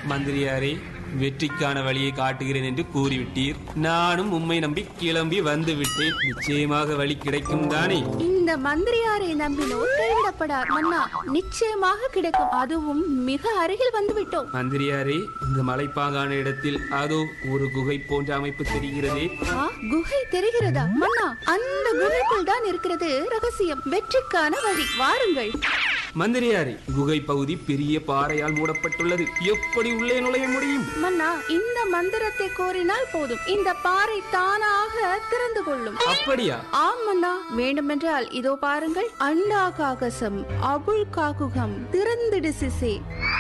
மந்திரியாரே வெற்றிக்கான வழியை காட்டுகிறேன் என்று கூறிவிட்டீர் நானும் உம்மை நம்பி கிளம்பி வந்து விட்டேன் நிச்சயமாக வழி கிடைக்கும் தானே இந்த மந்திரியாரை நம்பினோர் கைவிடப்படார் மன்னா நிச்சயமாக கிடைக்கும் அதுவும் மிக அருகில் வந்து விட்டோம் மந்திரியாரே இந்த மலைப்பாங்கான இடத்தில் அதோ ஒரு குகை போன்ற அமைப்பு தெரிகிறதே ஆ, குகை தெரிகிறதா மன்னா அந்த குகைக்குள் தான் இருக்கிறது ரகசியம் வெற்றிக்கான வழி வாருங்கள் மந்திரியாரே குகை பகுதி பெரிய பாறையால் மூடப்பட்டுள்ளது எப்படி உள்ளே நுழைய முடியும் மன்னா இந்த மந்திரத்தை கோரினால் போதும் இந்த பாறை தானாக திறந்து கொள்ளும் அப்படியா ஆம் மன்னா வேண்டுமென்றால் இதோ பாருங்கள் அண்டா காகசம் அபுல் காகுகம் திறந்திடு சிசே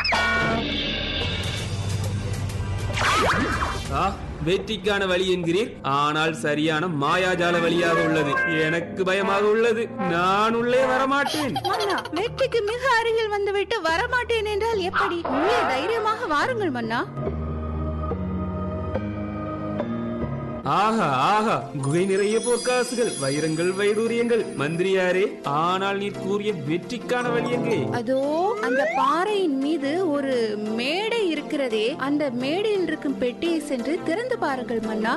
ஆ வெற்றிக்கான வழி என்கிறீர் ஆனால் சரியான மாயாஜால வழியாக உள்ளது எனக்கு பயமாக உள்ளது நான் உள்ளே வரமாட்டேன் மன்னா வெற்றிக்கு மிக அருகில் வந்துவிட்டு வரமாட்டேன் என்றால் எப்படி உள்ளே தைரியமாக வாருங்கள் மன்னா ஆஹா ஆஹா குகை நிறைய பொற்காசுகள் வைரங்கள் வைடூரியங்கள் மந்திரியாரே ஆனால் நீர் கூறிய வெற்றிக்கான வழி எங்கே அதோ அந்த பாறையின் மீது ஒரு மேடை இருக்கிறதே அந்த மேடையில் இருக்கும் பெட்டியை சென்று திறந்து பாருங்கள் மன்னா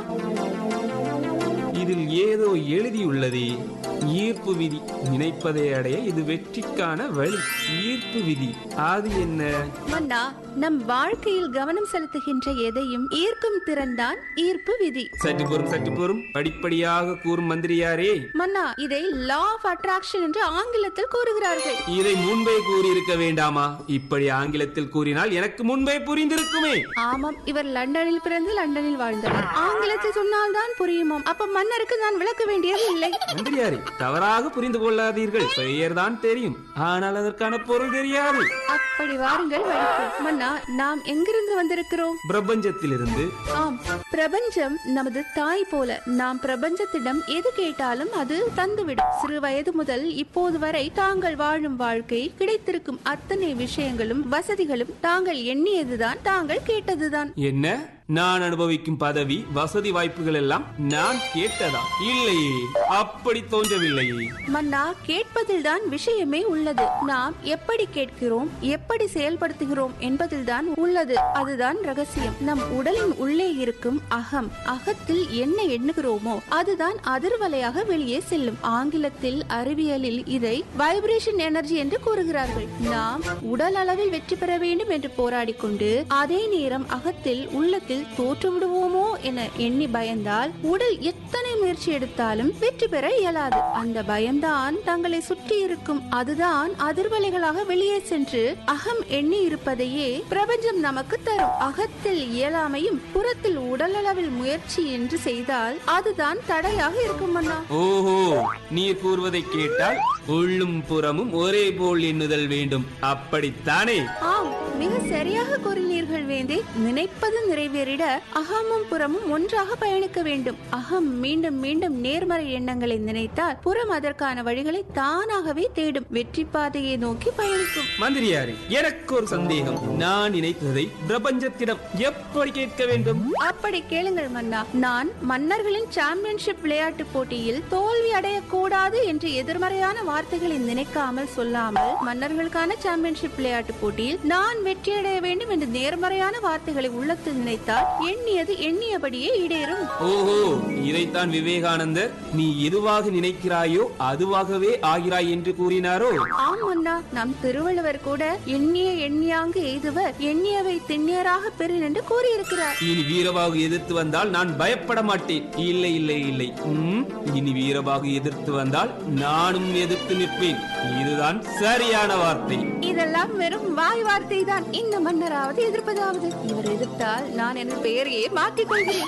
இதில் ஏதோ எழுதியுள்ளதே ஈர்ப்பு விதி நினைப்பதை அடைய இது வெற்றிக்கான வழி ஈர்ப்பு விதி அது என்ன மன்னா நம் வாழ்க்கையில் கவனம் செலுத்துகின்ற எதையும் ஈர்க்கும் திறன்தான் ஈர்ப்பு விதி சற்று பொறும் சற்று பொறும் படிப்படியாக கூறும் மந்திரியாரே மன்னா இதை லா ஆஃப் அட்ராக்ஷன் என்று ஆங்கிலத்தில் கூறுகிறார்கள் இதை முன்பே கூறியிருக்க வேண்டாமா இப்படி ஆங்கிலத்தில் கூறினால் எனக்கு முன்பே புரிந்திருக்குமே ஆமாம் இவர் லண்டனில் பிறந்து லண்டனில் வாழ்ந்தவர் ஆங்கிலத்தில் சொன்னால்தான் புரியுமாம் அப்ப மன்னருக்கு நான் விளக்க வேண்டியது இல்லை மந்திரியாரே தவறாக புரிந்து கொள்ளாதீர்கள் பெயர் தான் தெரியும் ஆனால் அதற்கான பொருள் தெரியாது அப்படி வாருங்கள் வழிக்கு மன்னா நாம் எங்கிருந்து வந்திருக்கிறோம் பிரபஞ்சத்திலிருந்து ஆம் பிரபஞ்சம் நமது தாய் போல நாம் பிரபஞ்சத்திடம் எது கேட்டாலும் அது தந்துவிடும் சிறு வயது முதல் இப்போது வரை தாங்கள் வாழும் வாழ்க்கை கிடைத்திருக்கும் அத்தனை விஷயங்களும் வசதிகளும் தாங்கள் எண்ணியதுதான் தாங்கள் கேட்டதுதான் என்ன நான் அனுபவிக்கும் பதவி வசதி வாய்ப்புகள் எல்லாம் நான் கேட்டதா இல்லையே அப்படி தோன்றவில்லையே மன்னா கேட்பதில் தான் விஷயமே உள்ளது நாம் எப்படி கேட்கிறோம் எப்படி செயல்படுத்துகிறோம் என்பதில் தான் உள்ளது அதுதான் ரகசியம் நம் உடலின் உள்ளே இருக்கும் அகம் அகத்தில் என்ன எண்ணுகிறோமோ அதுதான் அதிர்வலையாக வெளியே செல்லும் ஆங்கிலத்தில் அறிவியலில் இதை வைப்ரேஷன் எனர்ஜி என்று கூறுகிறார்கள் நாம் உடல் அளவில் வெற்றி பெற வேண்டும் என்று போராடிக் கொண்டு அதே நேரம் அகத்தில் உள்ளத்தில் தோற்று விடுவோமோ என எண்ணி பயந்தால் உடல் எத்தனை முயற்சி எடுத்தாலும் வெற்றி பெற இயலாது அந்த பயம்தான் தங்களை சுற்றி இருக்கும் அதுதான் அதிர்வலைகளாக வெளியே சென்று அகம் எண்ணி இருப்பதையே பிரபஞ்சம் நமக்கு தரும் அகத்தில் இயலாமையும் புறத்தில் உடலளவில் முயற்சி என்று செய்தால் அதுதான் தடையாக இருக்கும் அண்ணா ஓஹோ நீர் கூறுவதை கேட்டால் உள்ளும் புறமும் ஒரே போல் எண்ணுதல் வேண்டும் அப்படித்தானே ஆம் மிக சரியாக கூறினீர்கள் வேந்தே நினைப்பது நிறைவேறிட அகமும் புறமும் ஒன்றாக பயணிக்க வேண்டும் அகம் மீண்டும் மீண்டும் நேர்மறை எண்ணங்களை நினைத்தால் புறம் அதற்கான வழிகளை தானாகவே தேடும் வெற்றி பாதையை நோக்கி பயணிக்கும் மந்திரியாரே எனக்கு ஒரு சந்தேகம் நான் நினைத்ததை பிரபஞ்சத்திடம் எப்படி கேட்க வேண்டும் அப்படி கேளுங்கள் மன்னா நான் மன்னர்களின் சாம்பியன்ஷிப் விளையாட்டு போட்டியில் தோல்வி அடையக்கூடாது என்று எதிர்மறையான வார்த்தைகளை நினைக்காமல் சொல்லாமல் மன்னர்களுக்கான சாம்பியன்ஷிப் விளையாட்டு போட்டியில் நான் வெற்றியடைய வேண்டும் என்று நேர்மறையான வார்த்தைகளை உள்ளத்தில் நினைத்தால் எண்ணியது எண்ணியபடியே ஈடேறும் ஓஹோ இதைத்தான் விவேகானந்தர் நீ எதுவாக நினைக்கிறாயோ அதுவாகவே ஆகிறாய் என்று கூறினாரோ ஆம் அண்ணா நம் திருவள்ளுவர் கூட எண்ணிய எண்ணியாங்கு எய்துவர் எண்ணியவை திண்ணியராக பெறில் என்று கூறியிருக்கிறார் இனி வீரபாகு எதிர்த்து வந்தால் நான் பயப்பட மாட்டேன் இல்லை இல்லை இல்லை ம், இனி வீரபாகு எதிர்த்து வந்தால் நானும் எதிர்த்து நிற்பேன் இதுதான் சரியான வார்த்தை இதெல்லாம் வெறும் வாய் வார்த்தை தான் இந்த மன்னராவது எதிர்ப்பதாவது இவர் எதிர்த்தால் நான் என் பெயரையே மாற்றிக் கொள்கிறேன்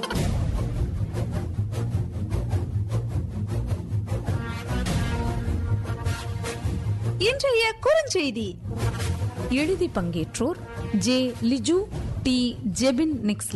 இன்றைய குறுஞ்செய்தி எழுதி பங்கேற்றோர் ஜே லிஜு டி ஜெபின் நிக்ஸ்லி